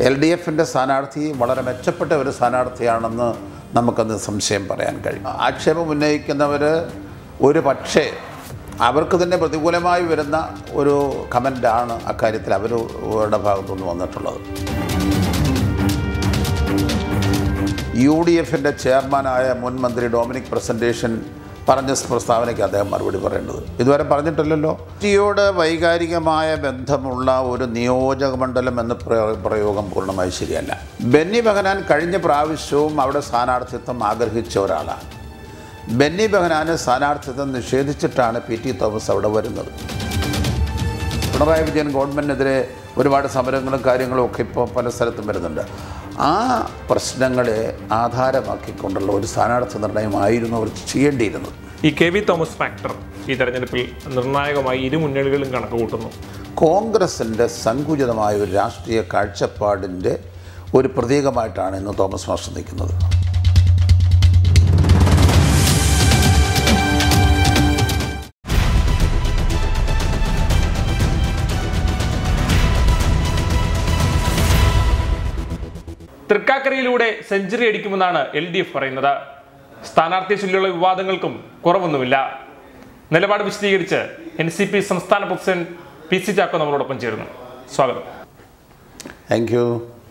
L D എഫിൻ്റെ സ്ഥാനാർത്ഥി വളരെ മെച്ചപ്പെട്ട ഒരു സ്ഥാനാർത്ഥിയാണെന്ന് നമുക്കന്ന് സംശയം പറയാൻ കഴിയും ആക്ഷേപം ഉന്നയിക്കുന്നവർ ഒരു പക്ഷേ അവർക്ക് തന്നെ പ്രതികൂലമായി വരുന്ന ഒരു കമൻ്റാണ് അക്കാര്യത്തിൽ അവരുടെ ഭാഗത്തുനിന്ന് വന്നിട്ടുള്ളത് യു ഡി എഫിൻ്റെ ചെയർമാനായ മുൻ മന്ത്രി ഡൊമിനിക് പ്രസൻറ്റേഷൻ പറഞ്ഞ പ്രസ്താവനയ്ക്ക് അദ്ദേഹം മറുപടി പറയേണ്ടത് ഇതുവരെ പറഞ്ഞിട്ടില്ലല്ലോ പാർട്ടിയോട് വൈകാരികമായ ബന്ധമുള്ള ഒരു നിയോജക മണ്ഡലം എന്ന പ്രയോ- പ്രയോഗം പൂർണ്ണമായി ശരിയല്ല ബെന്നി ബെഹനാൻ കഴിഞ്ഞ പ്രാവശ്യവും അവിടെ സ്ഥാനാർത്ഥിത്വം ആഗ്രഹിച്ച ഒരാളാണ് ബെന്നി ബെഹനാന് സ്ഥാനാർത്ഥിത്വം നിഷേധിച്ചിട്ടാണ് പി ടി തോമസ് അവിടെ വരുന്നത് പിണറായി വിജയൻ ഗവൺമെൻറ്റിനെതിരെ ഒരുപാട് സമരങ്ങളും കാര്യങ്ങളും ഒക്കെ ഇപ്പോൾ പല സ്ഥലത്തും വരുന്നുണ്ട് ആ പ്രശ്നങ്ങളെ ആധാരമാക്കിക്കൊണ്ടുള്ള ഒരു സ്ഥാനാർത്ഥി നിർണയമായിരുന്നു അവർ ചെയ്യേണ്ടിയിരുന്നത് ഈ കെ വി തോമസ് ഫാക്ടർ ഈ തെരഞ്ഞെടുപ്പിൽ നിർണായകമായി ഇരു മുന്നണികളും കണക്ക് കൂട്ടുന്നു കോൺഗ്രസിൻ്റെ സങ്കുചിതമായ ഒരു രാഷ്ട്രീയ കാഴ്ചപ്പാടിൻ്റെ ഒരു പ്രതീകമായിട്ടാണ് ഇന്ന് തോമസ് മാസ്റ്റർ നിൽക്കുന്നത് തൃക്കാക്കരയിലൂടെ സെഞ്ചുറി അടിക്കുമെന്നാണ് എൽ ഡി എഫ് പറയുന്നത് സ്ഥാനാർത്ഥിയെ ചൊല്ലിയുള്ള വിവാദങ്ങൾക്കും കുറവൊന്നുമില്ല നിലപാട് വിശദീകരിച്ച് എൻ സി പി സംസ്ഥാന പ്രസിഡന്റ് പി സി ചാക്കോ നമ്മളോടൊപ്പം ചേരുന്നു സ്വാഗതം താങ്ക് യു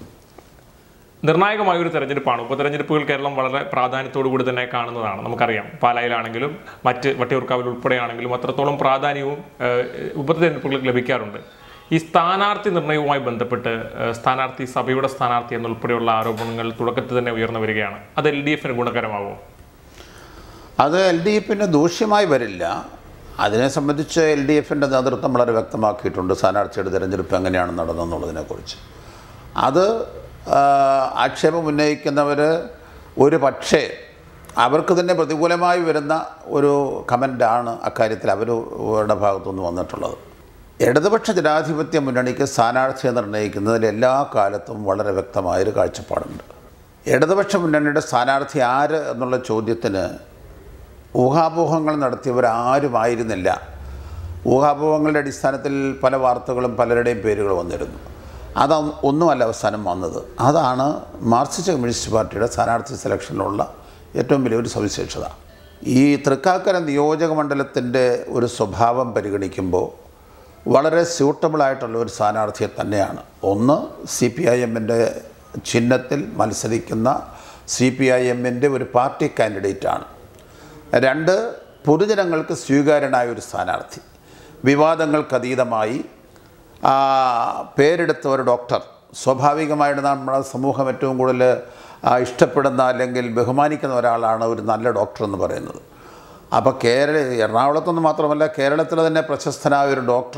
നിർണായകമായ ഒരു തെരഞ്ഞെടുപ്പാണ് ഉപതെരഞ്ഞെടുപ്പുകൾ കേരളം വളരെ പ്രാധാന്യത്തോടു കൂടി തന്നെ കാണുന്നതാണ് നമുക്കറിയാം പാലായിലാണെങ്കിലും മറ്റ് വട്ടിയൂർക്കാവിൽ ഉൾപ്പെടെയാണെങ്കിലും അത്രത്തോളം പ്രാധാന്യവും ഏഹ്, ഉപതെരഞ്ഞെടുപ്പുകൾക്ക് ലഭിക്കാറുണ്ട് ഈ സ്ഥാനാർത്ഥി നിർണയവുമായി ബന്ധപ്പെട്ട് ഏഹ്, സ്ഥാനാർത്ഥി സഭയുടെ സ്ഥാനാർത്ഥി എന്നുൾപ്പെടെയുള്ള ആരോപണങ്ങൾ തുടക്കത്തിൽ തന്നെ ഉയർന്നു വരികയാണ് അത് എൽ ഡി എഫിന് ഗുണകരമാകും അത് എൽ ഡി എഫിന് ദൂഷ്യമായി വരില്ല അതിനെ സംബന്ധിച്ച് എൽ ഡി എഫിൻ്റെ നേതൃത്വം വളരെ വ്യക്തമാക്കിയിട്ടുണ്ട് സ്ഥാനാർത്ഥിയുടെ തിരഞ്ഞെടുപ്പ് എങ്ങനെയാണ് നടന്നതെന്നുള്ളതിനെക്കുറിച്ച് അത് ആ, ആക്ഷേപം ഉന്നയിക്കുന്നവർ ഒരു പക്ഷേ അവർക്ക് തന്നെ പ്രതികൂലമായി വരുന്ന ഒരു കമൻ്റാണ് അക്കാര്യത്തിൽ അവരുടെ ഭാഗത്തുനിന്ന് വന്നിട്ടുള്ളത് ഇടതുപക്ഷ ജനാധിപത്യ മുന്നണിക്ക് സ്ഥാനാർത്ഥിയെ നിർണ്ണയിക്കുന്നതിൽ എല്ലാ കാലത്തും വളരെ വ്യക്തമായൊരു കാഴ്ചപ്പാടുണ്ട് ഇടതുപക്ഷ മുന്നണിയുടെ സ്ഥാനാർത്ഥി ആര് എന്നുള്ള ചോദ്യത്തിന് ഊഹാപോഹങ്ങൾ നടത്തിയവരാരുമായിരുന്നില്ല ഊഹാപോഹങ്ങളുടെ അടിസ്ഥാനത്തിൽ പല വാർത്തകളും പലരുടെയും പേരുകൾ വന്നിരുന്നു അത് ഒന്നുമല്ല അവസാനം വന്നത് അതാണ് മാർക്സിസ്റ്റ് കമ്മ്യൂണിസ്റ്റ് പാർട്ടിയുടെ സ്ഥാനാർത്ഥി സെലക്ഷനിലുള്ള ഏറ്റവും വലിയൊരു സവിശേഷത ഈ തൃക്കാക്കര നിയോജക മണ്ഡലത്തിൻ്റെ ഒരു സ്വഭാവം പരിഗണിക്കുമ്പോൾ വളരെ സ്യൂട്ടബിളായിട്ടുള്ള ഒരു സ്ഥാനാർത്ഥിയെ തന്നെയാണ് ഒന്ന് സി പി ഐ എമ്മിൻ്റെ ചിഹ്നത്തിൽ മത്സരിക്കുന്ന സി പി ഐ എമ്മിൻ്റെ ഒരു പാർട്ടി കാൻഡിഡേറ്റാണ് രണ്ട് പൊതുജനങ്ങൾക്ക് സ്വീകാര്യനായ ഒരു സ്ഥാനാർത്ഥി വിവാദങ്ങൾക്കതീതമായി ആ, പേരെടുത്ത ഒരു ഡോക്ടർ സ്വാഭാവികമായിട്ട് നമ്മുടെ സമൂഹം ഏറ്റവും കൂടുതൽ ആ, ഇഷ്ടപ്പെടുന്ന അല്ലെങ്കിൽ ബഹുമാനിക്കുന്ന ഒരാളാണ് ഒരു നല്ല ഡോക്ടർ എന്ന് പറയുന്നത് അപ്പോൾ കേരള എറണാകുളത്തുനിന്ന് മാത്രമല്ല കേരളത്തിൽ തന്നെ പ്രശസ്തനായ ഒരു ഡോക്ടർ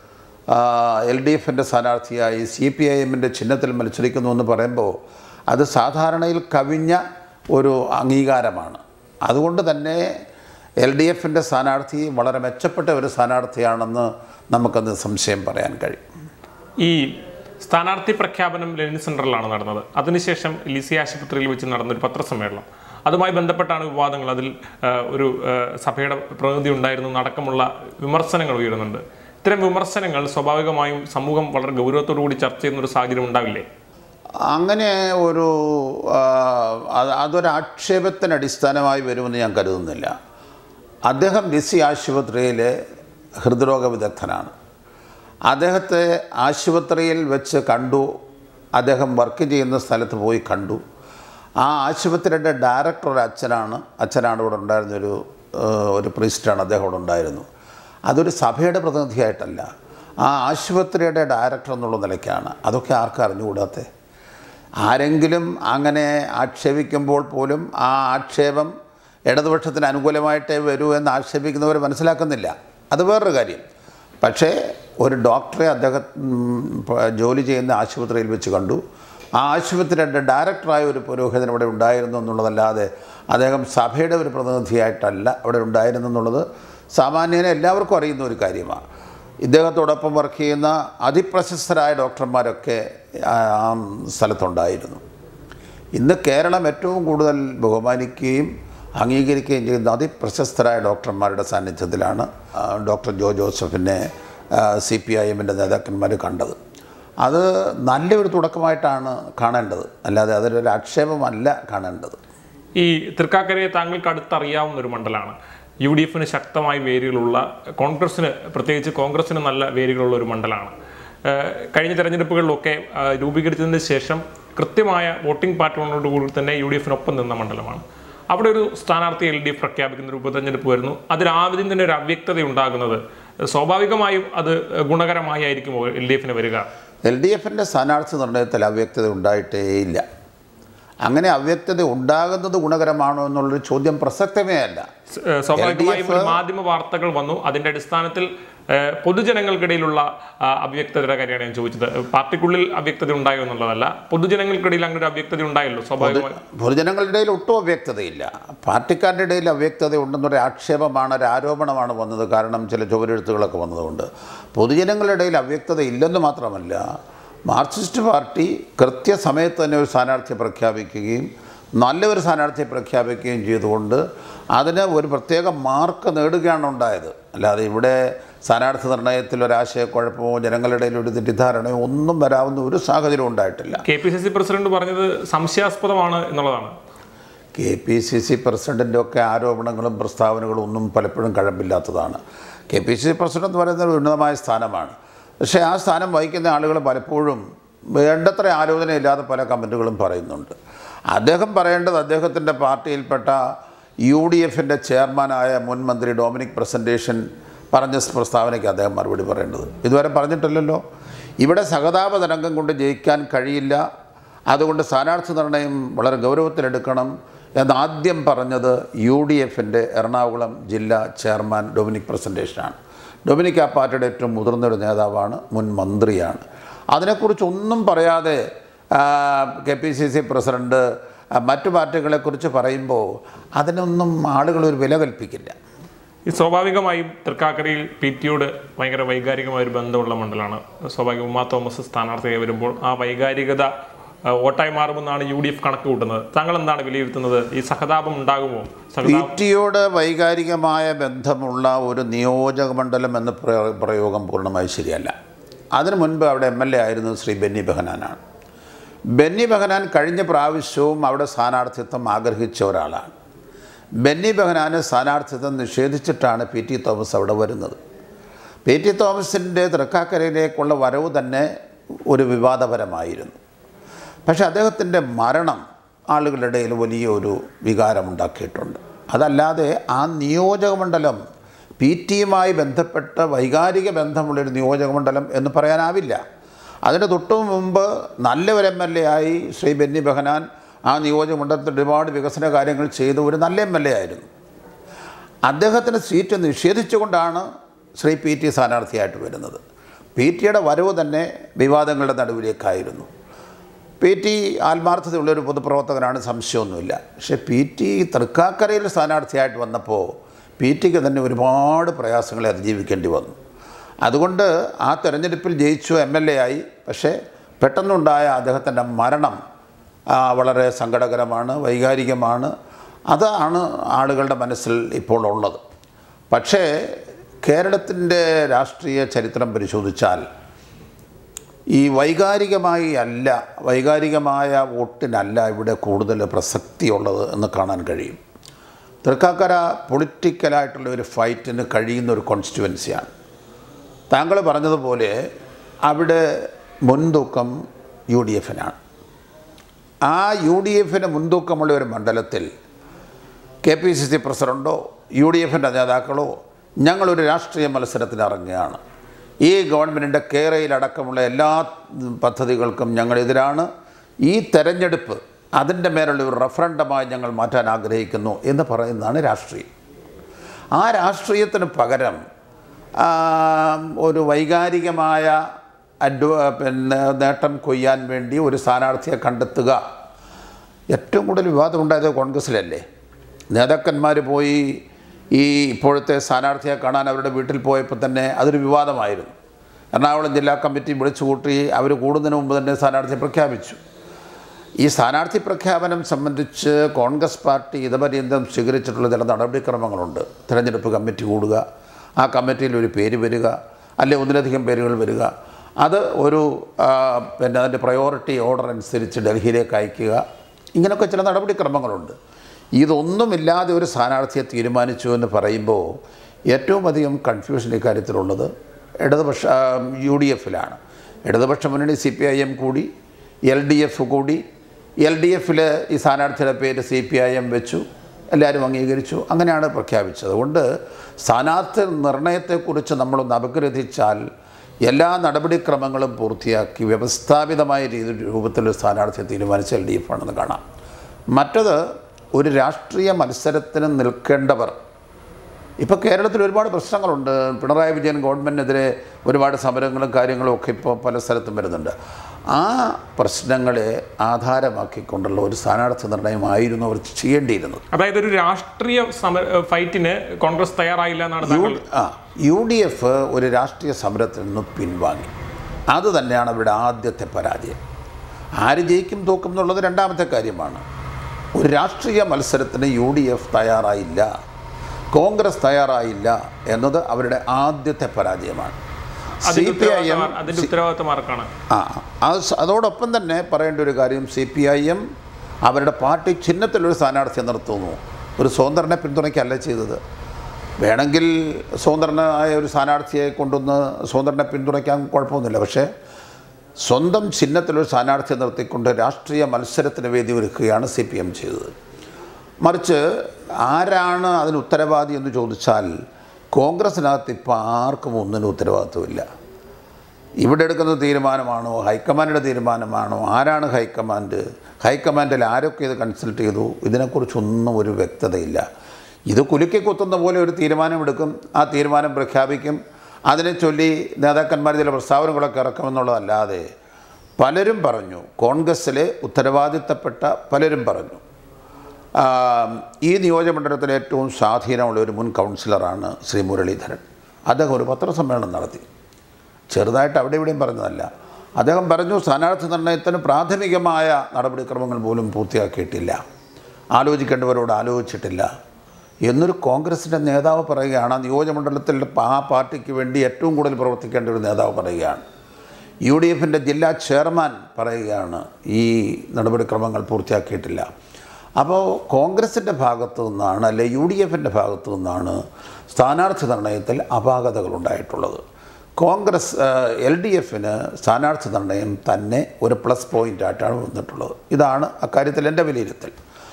എൽ ഡി എഫിൻ്റെ സ്ഥാനാർത്ഥിയായി സി പി ഐ എമ്മിൻ്റെ ചിഹ്നത്തിൽ മത്സരിക്കുന്നു എന്ന് പറയുമ്പോൾ അത് സാധാരണയിൽ കവിഞ്ഞ ഒരു അംഗീകാരമാണ് അതുകൊണ്ട് തന്നെ എൽ ഡി എഫിൻ്റെ സ്ഥാനാർത്ഥി വളരെ മെച്ചപ്പെട്ട ഒരു സ്ഥാനാർത്ഥിയാണെന്ന് നമുക്കന്ന് സംശയം പറയാൻ കഴിയും ഈ സ്ഥാനാർത്ഥി പ്രഖ്യാപനം ലെനിൻ സെൻറ്ററിലാണ് നടന്നത് അതിനുശേഷം ലിസി ആശുപത്രിയിൽ വെച്ച് നടന്നൊരു പത്രസമ്മേളനം അതുമായി ബന്ധപ്പെട്ടാണ് വിവാദങ്ങൾ അതിൽ ആ, ഒരു ആ, സഭയുടെ പ്രതിനിധി ഉണ്ടായിരുന്നു അടക്കമുള്ള വിമർശനങ്ങൾ ഉയരുന്നുണ്ട് ഇത്തരം വിമർശനങ്ങൾ സ്വാഭാവികമായും സമൂഹം വളരെ ഗൗരവത്തോടു കൂടി ചർച്ച ചെയ്യുന്ന ഒരു സാഹചര്യം ഉണ്ടാവില്ലേ അങ്ങനെ ഒരു ആ, അത് അതൊരു ആക്ഷേപത്തിന് അടിസ്ഥാനമായി വരുമെന്ന് ഞാൻ കരുതുന്നില്ല അദ്ദേഹം ലിസി ആശുപത്രിയിലെ ഹൃദ്രോഗ വിദഗ്ധനാണ് അദ്ദേഹത്തെ ആശുപത്രിയിൽ വെച്ച് കണ്ടു അദ്ദേഹം വർക്ക് ചെയ്യുന്ന സ്ഥലത്ത് പോയി കണ്ടു ആ ആശുപത്രിയുടെ ഡയറക്ടർ ഒരു അച്ഛനാണ് അച്ഛനാണ് ഇവിടെ ഉണ്ടായിരുന്ന ഒരു ഏഹ്, ഒരു പ്രീസ്റ്റാണ് അദ്ദേഹം ഇവിടെ ഉണ്ടായിരുന്നു അതൊരു സഭയുടെ പ്രതിനിധിയായിട്ടല്ല ആ ആശുപത്രിയുടെ ഡയറക്ടർ എന്നുള്ള നിലയ്ക്കാണ് അതൊക്കെ ആർക്കും അറിഞ്ഞുകൂടാത്തേ ആരെങ്കിലും അങ്ങനെ ആക്ഷേപിക്കുമ്പോൾ പോലും ആ ആക്ഷേപം ഇടതുപക്ഷത്തിന് അനുകൂലമായിട്ടേ വരൂ എന്ന് ആക്ഷേപിക്കുന്നവർ മനസ്സിലാക്കുന്നില്ല അത് വേറൊരു കാര്യം പക്ഷേ ഒരു ഡോക്ടറെ അദ്ദേഹം ഉം, പ- ജോലി ചെയ്യുന്ന ആശുപത്രിയിൽ വെച്ച് കണ്ടു ആ ആശുപത്രിയുടെ ഡയറക്ടറായ ഒരു പുരോഹിതൻ ഇവിടെ ഉണ്ടായിരുന്നു എന്നുള്ളതല്ലാതെ അദ്ദേഹം സഭയുടെ ഒരു പ്രതിനിധിയായിട്ടല്ല അവിടെ ഉണ്ടായിരുന്നു എന്നുള്ളത് സാമാന്യനെ എല്ലാവർക്കും അറിയുന്ന ഒരു കാര്യമാണ് ഇദ്ദേഹത്തോടൊപ്പം വർക്ക് ചെയ്യുന്ന അതിപ്രശസ്തരായ ഡോക്ടർമാരൊക്കെ ആ ആ സ്ഥലത്തുണ്ടായിരുന്നു ഇന്ന് കേരളം ഏറ്റവും കൂടുതൽ ബഹുമാനിക്കുകയും അംഗീകരിക്കുകയും ചെയ്യുന്ന അതിപ്രശസ്തരായ ഡോക്ടർമാരുടെ സാന്നിധ്യത്തിലാണ് ആ, ഡോക്ടർ ജോ ജോസഫിനെ സി പി ഐ എമ്മിൻ്റെ നേതാക്കന്മാർ കണ്ടത് അത് നല്ലൊരു തുടക്കമായിട്ടാണ് കാണേണ്ടത് അല്ലാതെ അതൊരു ആക്ഷേപമല്ല കാണേണ്ടത് ഈ തൃക്കാക്കരയെ താങ്കൾക്ക് അടുത്തറിയാവുന്ന ഒരു മണ്ഡലമാണ് യു ഡി എഫിന് ശക്തമായ വേരുകളുള്ള കോൺഗ്രസിന് പ്രത്യേകിച്ച് കോൺഗ്രസിന് നല്ല വേരുകളുള്ള ഒരു മണ്ഡലമാണ് ഏഹ് കഴിഞ്ഞ തെരഞ്ഞെടുപ്പുകളിലൊക്കെ ആ, രൂപീകരിച്ചതിന് ശേഷം കൃത്യമായ വോട്ടിംഗ് പാറ്റേണോടുകൂടി തന്നെ യു ഡി എഫിനൊപ്പം നിന്ന മണ്ഡലമാണ് അവിടെ ഒരു സ്ഥാനാർത്ഥി എൽ ഡി എഫ് പ്രഖ്യാപിക്കുന്ന ഒരു ഉപതെരഞ്ഞെടുപ്പ് വരുന്നു അതിൽ ആദ്യം തന്നെ ഒരു അവ്യക്തത ഉണ്ടാകുന്നത് സ്വാഭാവികമായും അത് ഗുണകരമായി ആയിരിക്കുമോ എൽ ഡി എഫിന് വരിക എൽ ഡി എഫിൻ്റെ സ്ഥാനാർത്ഥി നിർണയത്തിൽ അവ്യക്തത ഉണ്ടായിട്ടേയില്ല അങ്ങനെ അവ്യക്തത ഉണ്ടാകുന്നത് ഗുണകരമാണോ എന്നുള്ളൊരു ചോദ്യം പ്രസക്തമേ അല്ല ഏഹ് സ്വാഭാവികമായും ഒരു മാധ്യമ വാർത്തകൾ വന്നു അതിന്റെ അടിസ്ഥാനത്തിൽ ഏഹ് പൊതുജനങ്ങൾക്കിടയിലുള്ള ആ, അവ്യക്തതയുടെ കാര്യമാണ് ഞാൻ ചോദിച്ചത് പാർട്ടിക്കുള്ളിൽ അവ്യക്തത ഉണ്ടായോ എന്നുള്ളതല്ല പൊതുജനങ്ങൾക്കിടയിൽ അങ്ങനെ ഒരു അവ്യക്തത ഉണ്ടായല്ലോ സ്വാഭാവികമായി പൊതുജനങ്ങളുടെ ഇടയിൽ ഒട്ടും അവ്യക്തതയില്ല പാർട്ടിക്കാരുടെ ഇടയിൽ അവ്യക്തത ഉണ്ടെന്നൊരു ആക്ഷേപമാണ് ഒരു ആരോപണമാണ് വന്നത് കാരണം ചില ചുവരെഴുത്തുകളൊക്കെ വന്നതുകൊണ്ട് പൊതുജനങ്ങളുടെ ഇടയിൽ അവ്യക്തത ഇല്ലെന്ന് മാത്രമല്ല മാർക്സിസ്റ്റ് പാർട്ടി കൃത്യസമയത്ത് തന്നെ ഒരു സ്ഥാനാർത്ഥിയെ പ്രഖ്യാപിക്കുകയും നല്ലൊരു സ്ഥാനാർത്ഥിയെ പ്രഖ്യാപിക്കുകയും ചെയ്തുകൊണ്ട് അതിന് ഒരു പ്രത്യേക മാർക്ക് നേടുകയാണ് ഉണ്ടായത് അല്ലാതെ ഇവിടെ സ്ഥാനാർത്ഥി നിർണയത്തിൽ ഒരാശയക്കുഴപ്പമോ ജനങ്ങളുടെ ഇടയിൽ ഒരു തെറ്റിദ്ധാരണയോ ഒന്നും വരാവുന്ന ഒരു സാഹചര്യം ഉണ്ടായിട്ടില്ല K P C C president പറഞ്ഞത് സംശയാസ്പദമാണ് എന്നുള്ളതാണ് K P C C president ഒക്കെ ആരോപണങ്ങളും പ്രസ്താവനകളും ഒന്നും പലപ്പോഴും കഴമ്പില്ലാത്തതാണ് K P C C president എന്ന് പറയുന്നത് ഒരു ഉന്നതമായ സ്ഥാനമാണ് പക്ഷേ ആ സ്ഥാനം വഹിക്കുന്ന ആളുകൾ പലപ്പോഴും വേണ്ടത്ര ആലോചനയില്ലാതെ പല കമൻറ്റുകളും പറയുന്നുണ്ട് അദ്ദേഹം പറയേണ്ടത് അദ്ദേഹത്തിൻ്റെ പാർട്ടിയിൽപ്പെട്ട യു ഡി എഫിൻ്റെ ചെയർമാനായ മുൻ മന്ത്രി ഡൊമിനിക് പ്രസൻറ്റേഷൻ പറഞ്ഞ പ്രസ്താവനയ്ക്ക് അദ്ദേഹം മറുപടി പറയേണ്ടത് ഇതുവരെ പറഞ്ഞിട്ടില്ലല്ലോ ഇവിടെ സഹതാപ തരംഗം കൊണ്ട് ജയിക്കാൻ കഴിയില്ല അതുകൊണ്ട് സ്ഥാനാർത്ഥി നിർണയം വളരെ ഗൗരവത്തിലെടുക്കണം എന്ന് ആദ്യം പറഞ്ഞത് യു ഡി എഫിൻ്റെ എറണാകുളം ജില്ലാ ചെയർമാൻ ഡൊമിനിക് പ്രസൻറ്റേഷനാണ് ഡൊമിനിക് ആ പാർട്ടിയുടെ ഏറ്റവും മുതിർന്നൊരു നേതാവാണ് മുൻ മന്ത്രിയാണ് അതിനെക്കുറിച്ച് ഒന്നും പറയാതെ K P C C president ആ, മറ്റു പാർട്ടികളെക്കുറിച്ച് പറയുമ്പോൾ അതിനൊന്നും ആളുകൾ ഒരു വില കൽപ്പിക്കില്ല ഈ സ്വാഭാവികമായും തൃക്കാക്കരയിൽ പി ടിയോട് ഭയങ്കര വൈകാരികമായ ഒരു ബന്ധമുള്ള മണ്ഡലമാണ് സ്വാഭാവിക ഉമാ തോമസ് സ്ഥാനാർത്ഥിയായി വരുമ്പോൾ ആ വൈകാരികത ആ, വോട്ടായി മാറുമെന്നാണ് യു ഡി എഫ് കണക്ക് കൂട്ടുന്നത് താങ്കൾ എന്താണ് വിലയിരുത്തുന്നത് ഈ സഹതാപം ഉണ്ടാകുമോ പി സഹതാപം ടിയോട് വൈകാരികമായ ബന്ധമുള്ള ഒരു നിയോജക മണ്ഡലം എന്ന പ്രയോ- പ്രയോഗം പൂർണ്ണമായി ശരിയല്ല അതിനു മുൻപ് അവിടെ എം എൽ എ ആയിരുന്നത് ശ്രീ ബെന്നി ബെഹനാനാണ് ബെന്നി ബെഹനാൻ കഴിഞ്ഞ പ്രാവശ്യവും അവിടെ സ്ഥാനാർത്ഥിത്വം ആഗ്രഹിച്ച ഒരാളാണ് ബെന്നി ബെഹനാന് സ്ഥാനാർത്ഥിത്വം നിഷേധിച്ചിട്ടാണ് പി ടി തോമസ് അവിടെ വരുന്നത് പി ടി തോമസിൻ്റെ തൃക്കാക്കരയിലേക്കുള്ള വരവ് തന്നെ ഒരു വിവാദപരമായിരുന്നു പക്ഷേ അദ്ദേഹത്തിൻ്റെ മരണം ആളുകളുടെ ഇടയിൽ വലിയൊരു വികാരമുണ്ടാക്കിയിട്ടുണ്ട് അതല്ലാതെ ആ നിയോജകമണ്ഡലം പി ടിയുമായി ബന്ധപ്പെട്ട വൈകാരിക ബന്ധമുള്ളൊരു നിയോജകമണ്ഡലം എന്ന് പറയാനാവില്ല അതിന് തൊട്ടു മുമ്പ് നല്ല ഒരു എം എൽ എ ആയി ശ്രീ ബെന്നി ബെഹനാൻ ആ നിയോജകമണ്ഡലത്തിൽ ഒരുപാട് വികസന കാര്യങ്ങൾ ചെയ്ത ഒരു നല്ല എം എൽ എ ആയിരുന്നു അദ്ദേഹത്തിന് സീറ്റ് നിഷേധിച്ചുകൊണ്ടാണ് ശ്രീ പി ടി സ്ഥാനാർത്ഥിയായിട്ട് വരുന്നത് പി ടിയുടെ വരവ് തന്നെ വിവാദങ്ങളുടെ നടുവിലേക്കായിരുന്നു പി ടി ആത്മാർത്ഥതയുള്ളൊരു പൊതുപ്രവർത്തകനാണ് സംശയമൊന്നുമില്ല പക്ഷേ പി ടി തൃക്കാക്കരയിൽ സ്ഥാനാർത്ഥിയായിട്ട് വന്നപ്പോൾ പി ടിക്ക് തന്നെ ഒരുപാട് പ്രയാസങ്ങളെ അതിജീവിക്കേണ്ടി വന്നു അതുകൊണ്ട് ആ തെരഞ്ഞെടുപ്പിൽ ജയിച്ചു എം എൽ എ ആയി പക്ഷേ പെട്ടെന്നുണ്ടായ അദ്ദേഹത്തിൻ്റെ മരണം ആ, വളരെ സങ്കടകരമാണ് വൈകാരികമാണ് അതാണ് ആളുകളുടെ മനസ്സിൽ ഇപ്പോൾ ഉള്ളത് പക്ഷേ കേരളത്തിൻ്റെ രാഷ്ട്രീയ ചരിത്രം പരിശോധിച്ചാൽ ഈ വൈകാരികമായി അല്ല വൈകാരികമായ വോട്ടിനല്ല ഇവിടെ കൂടുതൽ പ്രസക്തിയുള്ളത് എന്ന് കാണാൻ കഴിയും തൃക്കാക്കര പൊളിറ്റിക്കലായിട്ടുള്ള ഒരു ഫൈറ്റിന് കഴിയുന്ന ഒരു കോൺസ്റ്റിറ്റുവൻസിയാണ് താങ്കൾ പറഞ്ഞതുപോലെ അവിടെ മുൻതൂക്കം യു ഡി എഫിനാണ് ആ യു ഡി എഫിന് മുൻതൂക്കമുള്ള ഒരു മണ്ഡലത്തിൽ കെ പി സി സി പ്രസിഡൻറ്റോ യു ഡി എഫിൻ്റെ നേതാക്കളോ ഞങ്ങളൊരു രാഷ്ട്രീയ മത്സരത്തിന് ഇറങ്ങുകയാണ് ഈ ഗവൺമെൻറ്റിൻ്റെ കേരളയിലടക്കമുള്ള എല്ലാ പദ്ധതികൾക്കും ഞങ്ങളെതിരാണ് ഈ തെരഞ്ഞെടുപ്പ് അതിൻ്റെ മേലുള്ള ഒരു റഫറണ്ടമായി ഞങ്ങൾ മാറ്റാൻ ആഗ്രഹിക്കുന്നു എന്ന് പറയുന്നതാണ് രാഷ്ട്രീയം ആ രാഷ്ട്രീയത്തിന് പകരം ആ, ഒരു വൈകാരികമായ അഡ്വ പിന്നെ നേട്ടം കൊയ്യാൻ വേണ്ടി ഒരു സ്ഥാനാർത്ഥിയെ കണ്ടെത്തുക ഏറ്റവും കൂടുതൽ വിവാദമുണ്ടായത് കോൺഗ്രസ്സിലല്ലേ നേതാക്കന്മാർ പോയി ഈ ഇപ്പോഴത്തെ സ്ഥാനാർത്ഥിയെ കാണാൻ അവരുടെ വീട്ടിൽ പോയപ്പോൾ തന്നെ അതൊരു വിവാദമായിരുന്നു എറണാകുളം ജില്ലാ കമ്മിറ്റി വിളിച്ചു കൂട്ടി അവർ കൂടുന്നതിന് മുമ്പ് തന്നെ സ്ഥാനാർത്ഥിയെ പ്രഖ്യാപിച്ചു ഈ സ്ഥാനാർത്ഥി പ്രഖ്യാപനം സംബന്ധിച്ച് കോൺഗ്രസ് പാർട്ടി ഇതപര്യന്തം സ്വീകരിച്ചിട്ടുള്ള ചില നടപടിക്രമങ്ങളുണ്ട് തിരഞ്ഞെടുപ്പ് കമ്മിറ്റി കൂടുക ആ കമ്മിറ്റിയിൽ ഒരു പേര് വരിക അല്ലെ ഒന്നിലധികം പേരുകൾ വരിക അത് ഒരു ആ, പിന്നെ അതിൻ്റെ പ്രയോറിറ്റി ഓർഡർ അനുസരിച്ച് ഡൽഹിയിലേക്ക് അയക്കുക ഇങ്ങനെയൊക്കെ ചില നടപടിക്രമങ്ങളുണ്ട് ഇതൊന്നുമില്ലാതെ ഒരു സ്ഥാനാർത്ഥിയെ തീരുമാനിച്ചു എന്ന് പറയുമ്പോൾ ഏറ്റവും അധികം കൺഫ്യൂഷൻ ഇക്കാര്യത്തിലുള്ളത് ഇടതുപക്ഷ യു ഡി എഫിലാണ് ഇടതുപക്ഷ മുന്നണി സി പി ഐ എം കൂടി എൽ ഡി എഫ് കൂടി എൽ ഡി എഫിൽ ഈ സ്ഥാനാർത്ഥിയുടെ പേര് സി പി ഐ എം വെച്ചു എല്ലാവരും അംഗീകരിച്ചു അങ്ങനെയാണ് പ്രഖ്യാപിച്ചത് അതുകൊണ്ട് സ്ഥാനാർത്ഥി നിർണയത്തെക്കുറിച്ച് നമ്മളൊന്ന് അപഗ്രഥിച്ചാൽ എല്ലാ നടപടിക്രമങ്ങളും പൂർത്തിയാക്കി വ്യവസ്ഥാപിതമായ രീതി രൂപത്തിലൊരു സ്ഥാനാർത്ഥിയെ തീരുമാനിച്ച എൽ ഡി എഫ് ആണെന്ന് കാണാം മറ്റത് ഒരു രാഷ്ട്രീയ മത്സരത്തിന് നിൽക്കേണ്ടവർ ഇപ്പോൾ കേരളത്തിൽ ഒരുപാട് പ്രശ്നങ്ങളുണ്ട് പിണറായി വിജയൻ ഗവൺമെൻറ്റിനെതിരെ ഒരുപാട് സമരങ്ങളും കാര്യങ്ങളും ഒക്കെ ഇപ്പോൾ പല സ്ഥലത്തും വരുന്നുണ്ട് ആ പ്രശ്നങ്ങളെ ആധാരമാക്കിക്കൊണ്ടുള്ള ഒരു സ്ഥാനാർത്ഥി നിർണയമായിരുന്നു അവർ ചെയ്യേണ്ടിയിരുന്നത് അതായത് ഒരു രാഷ്ട്രീയ സമര ഫൈറ്റിന് കോൺഗ്രസ് തയ്യാറായില്ല എന്നാണ് യു താങ്കൾ ആ യു ഡി എഫ് ഒരു രാഷ്ട്രീയ സമരത്തിൽ നിന്ന് പിൻവാങ്ങി അത് തന്നെയാണ് അവരുടെ ആദ്യത്തെ പരാജയം ആര് ജയിക്കും തോക്കും എന്നുള്ളത് രണ്ടാമത്തെ കാര്യമാണ് ഒരു രാഷ്ട്രീയ മത്സരത്തിന് യു ഡി എഫ് തയ്യാറായില്ല കോൺഗ്രസ് തയ്യാറായില്ല എന്നത് അവരുടെ ആദ്യത്തെ പരാജയമാണ് സി അതിന്റെ പി ഐ എം ഉത്തരവാദിത്തം അതിന്റെ ഉത്തരവാദിത്തം ആർക്കാണ് ആ അത് സ- അതോടൊപ്പം തന്നെ പറയേണ്ട ഒരു കാര്യം സി പി ഐ എം അവരുടെ പാർട്ടി ചിഹ്നത്തിലൊരു സ്ഥാനാർത്ഥിയെ നിർത്തുന്നു ഒരു സ്വതന്ത്രനെ പിന്തുണയ്ക്കല്ല ചെയ്തത് വേണമെങ്കിൽ സ്വതന്ത്രനായ ഒരു സ്ഥാനാർത്ഥിയെ കൊണ്ടുവന്ന് സ്വതന്ത്രനെ പിന്തുണയ്ക്കാൻ കുഴപ്പമൊന്നുമില്ല പക്ഷേ സ്വന്തം ചിഹ്നത്തിലൊരു സ്ഥാനാർത്ഥിയെ നിർത്തിക്കൊണ്ട് രാഷ്ട്രീയ മത്സരത്തിന് വേദി ഒരുക്കുകയാണ് സി പി എം ചെയ്തത് മറിച്ച് ആരാണ് അതിന് ഉത്തരവാദി എന്ന് ചോദിച്ചാൽ കോൺഗ്രസിനകത്ത് ഇപ്പോൾ ആർക്കും ഒന്നിനും ഉത്തരവാദിത്വമില്ല ഇവിടെ എടുക്കുന്ന തീരുമാനമാണോ ഹൈക്കമാൻഡിൻ്റെ തീരുമാനമാണോ ആരാണ് ഹൈക്കമാൻഡ് ഹൈക്കമാൻഡിൽ ആരൊക്കെ ഇത് കൺസൾട്ട് ചെയ്തു ഇതിനെക്കുറിച്ചൊന്നും ഒരു വ്യക്തതയില്ല ഇത് കുലുക്കി കുത്തുന്ന പോലെ ഒരു തീരുമാനമെടുക്കും ആ തീരുമാനം പ്രഖ്യാപിക്കും അതിനെ ചൊല്ലി നേതാക്കന്മാർ ചില പ്രസ്താവനകളൊക്കെ ഇറക്കുമെന്നുള്ളതല്ലാതെ പലരും പറഞ്ഞു കോൺഗ്രസ്സിലെ ഉത്തരവാദിത്തപ്പെട്ട പലരും പറഞ്ഞു ആ, ഈ നിയോജകമണ്ഡലത്തിലെ ഏറ്റവും സ്വാധീനമുള്ള ഒരു മുൻ കൗൺസിലറാണ് ശ്രീ മുരളീധരൻ അദ്ദേഹം ഒരു പത്രസമ്മേളനം നടത്തി ചെറുതായിട്ട് അവിടെ ഇവിടെയും പറഞ്ഞതല്ല അദ്ദേഹം പറഞ്ഞു സ്ഥാനാർത്ഥി നിർണയത്തിന് പ്രാഥമികമായ നടപടിക്രമങ്ങൾ പോലും പൂർത്തിയാക്കിയിട്ടില്ല ആലോചിക്കേണ്ടവരോട് ആലോചിച്ചിട്ടില്ല എന്നൊരു കോൺഗ്രസിൻ്റെ നേതാവ് പറയുകയാണ് ആ നിയോജകമണ്ഡലത്തിൽ ആ പാർട്ടിക്ക് വേണ്ടി ഏറ്റവും കൂടുതൽ പ്രവർത്തിക്കേണ്ട ഒരു നേതാവ് പറയുകയാണ് യു ഡി എഫിൻ്റെ ജില്ലാ ചെയർമാൻ പറയുകയാണ് ഈ നടപടിക്രമങ്ങൾ പൂർത്തിയാക്കിയിട്ടില്ല അപ്പോൾ കോൺഗ്രസിൻ്റെ ഭാഗത്തു നിന്നാണ് അല്ലെ യു ഡി എഫിൻ്റെ ഭാഗത്തു നിന്നാണ് സ്ഥാനാർത്ഥി നിർണയത്തിൽ അപാകതകൾ ഉണ്ടായിട്ടുള്ളത് കോൺഗ്രസ് എൽ ഡി എഫിന് സ്ഥാനാർത്ഥി നിർണയം തന്നെ ഒരു പ്ലസ് പോയിൻ്റായിട്ടാണ് വന്നിട്ടുള്ളത് ഇതാണ് അക്കാര്യത്തിൽ എൻ്റെ വിലയിരുത്തൽ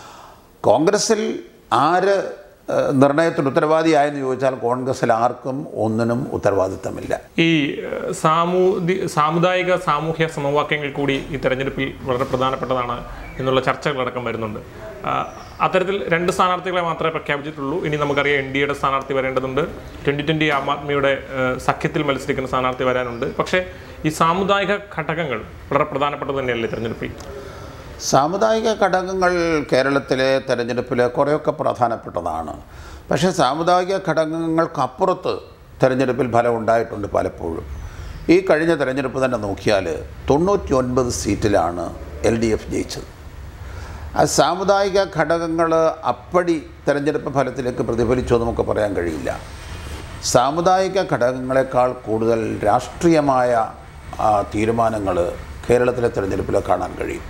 കോൺഗ്രസിൽ ആര് ഏഹ്, നിർണയത്തിന് ഉത്തരവാദിയായെന്ന് ചോദിച്ചാൽ കോൺഗ്രസിൽ ആർക്കും ഒന്നിനും ഉത്തരവാദിത്തമില്ല ഈ ഏഹ്, സാമൂതി സാമുദായിക സാമൂഹ്യ സമവാക്യങ്ങൾ കൂടി ഈ തെരഞ്ഞെടുപ്പിൽ വളരെ പ്രധാനപ്പെട്ടതാണ് എന്നുള്ള ചർച്ചകളടക്കം വരുന്നുണ്ട് ആ, അത്തരത്തിൽ രണ്ട് സ്ഥാനാർത്ഥികളെ മാത്രമേ പ്രഖ്യാപിച്ചിട്ടുള്ളൂ ഇനി നമുക്കറിയാം എൻ ഡി എയുടെ സ്ഥാനാർത്ഥി വരേണ്ടതുണ്ട് ട്വൻ്റി ട്വൻ്റി ആം ആദ്മിയുടെ ഏഹ്, സഖ്യത്തിൽ മത്സരിക്കുന്ന സ്ഥാനാർത്ഥി വരാനുണ്ട് പക്ഷേ ഈ സാമുദായിക ഘടകങ്ങൾ വളരെ പ്രധാനപ്പെട്ടത് തന്നെയല്ലേ തെരഞ്ഞെടുപ്പിൽ സാമുദായിക ഘടകങ്ങൾ കേരളത്തിലെ തെരഞ്ഞെടുപ്പിൽ കുറേയൊക്കെ പ്രധാനപ്പെട്ടതാണ് പക്ഷേ സാമുദായിക ഘടകങ്ങൾക്കപ്പുറത്ത് തെരഞ്ഞെടുപ്പിൽ ഫലം ഉണ്ടായിട്ടുണ്ട് പലപ്പോഴും ഈ കഴിഞ്ഞ തെരഞ്ഞെടുപ്പ് തന്നെ നോക്കിയാൽ തൊണ്ണൂറ്റി ഒൻപത് സീറ്റിലാണ് എൽ ഡി എഫ് ജയിച്ചത് ആ സാമുദായിക ഘടകങ്ങൾ അപ്പടി തെരഞ്ഞെടുപ്പ് ഫലത്തിലേക്ക് പ്രതിഫലിച്ചു എന്ന് നമുക്ക് പറയാൻ കഴിയില്ല സാമുദായിക ഘടകങ്ങളെക്കാൾ കൂടുതൽ രാഷ്ട്രീയമായ തീരുമാനങ്ങൾ കേരളത്തിലെ തെരഞ്ഞെടുപ്പിൽ കാണാൻ കഴിയും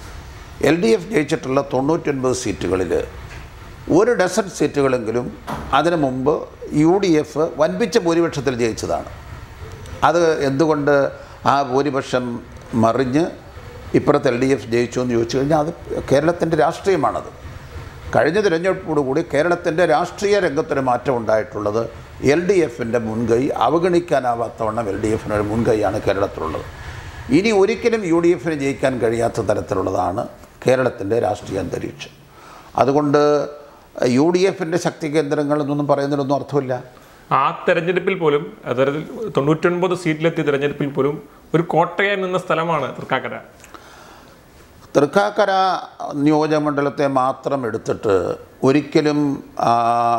എൽ ഡി എഫ് ജയിച്ചിട്ടുള്ള തൊണ്ണൂറ്റൊൻപത് സീറ്റുകളിൽ ഒരു ഡസൻ സീറ്റുകളെങ്കിലും അതിനു മുമ്പ് യു ഡി എഫ് വൻപിച്ച ഭൂരിപക്ഷത്തിൽ ജയിച്ചതാണ് അത് എന്തുകൊണ്ട് ആ ഭൂരിപക്ഷം മറിഞ്ഞ് ഇപ്പുറത്ത് എൽ ഡി എഫ് ജയിച്ചു എന്ന് ചോദിച്ചു കഴിഞ്ഞാൽ അത് കേരളത്തിൻ്റെ രാഷ്ട്രീയമാണത് കഴിഞ്ഞ തിരഞ്ഞെടുപ്പോടുകൂടി കേരളത്തിൻ്റെ രാഷ്ട്രീയ രംഗത്തൊരു മാറ്റം ഉണ്ടായിട്ടുള്ളത് എൽ ഡി എഫിൻ്റെ മുൻകൈ അവഗണിക്കാനാവാത്തവണ്ണം എൽ ഡി എഫിനൊരു മുൻകൈയാണ് കേരളത്തിലുള്ളത് ഇനി ഒരിക്കലും യു ഡി എഫിന് ജയിക്കാൻ കഴിയാത്ത തരത്തിലുള്ളതാണ് കേരളത്തിൻ്റെ രാഷ്ട്രീയ അന്തരീക്ഷം അതുകൊണ്ട് യു ഡി എഫിൻ്റെ ശക്തി കേന്ദ്രങ്ങൾ എന്നൊന്നും പറയുന്നതിലൊന്നും അർത്ഥമില്ല ആ തെരഞ്ഞെടുപ്പിൽ പോലും അത്തരത്തിൽ തൊണ്ണൂറ്റൊൻപത് സീറ്റിലെത്തിയ തെരഞ്ഞെടുപ്പിൽ പോലും ഒരു കോട്ടയായി നിന്ന സ്ഥലമാണ് തൃക്കാക്കര തൃക്കാക്കര നിയോജകമണ്ഡലത്തെ മാത്രം എടുത്തിട്ട് ഒരിക്കലും ആ,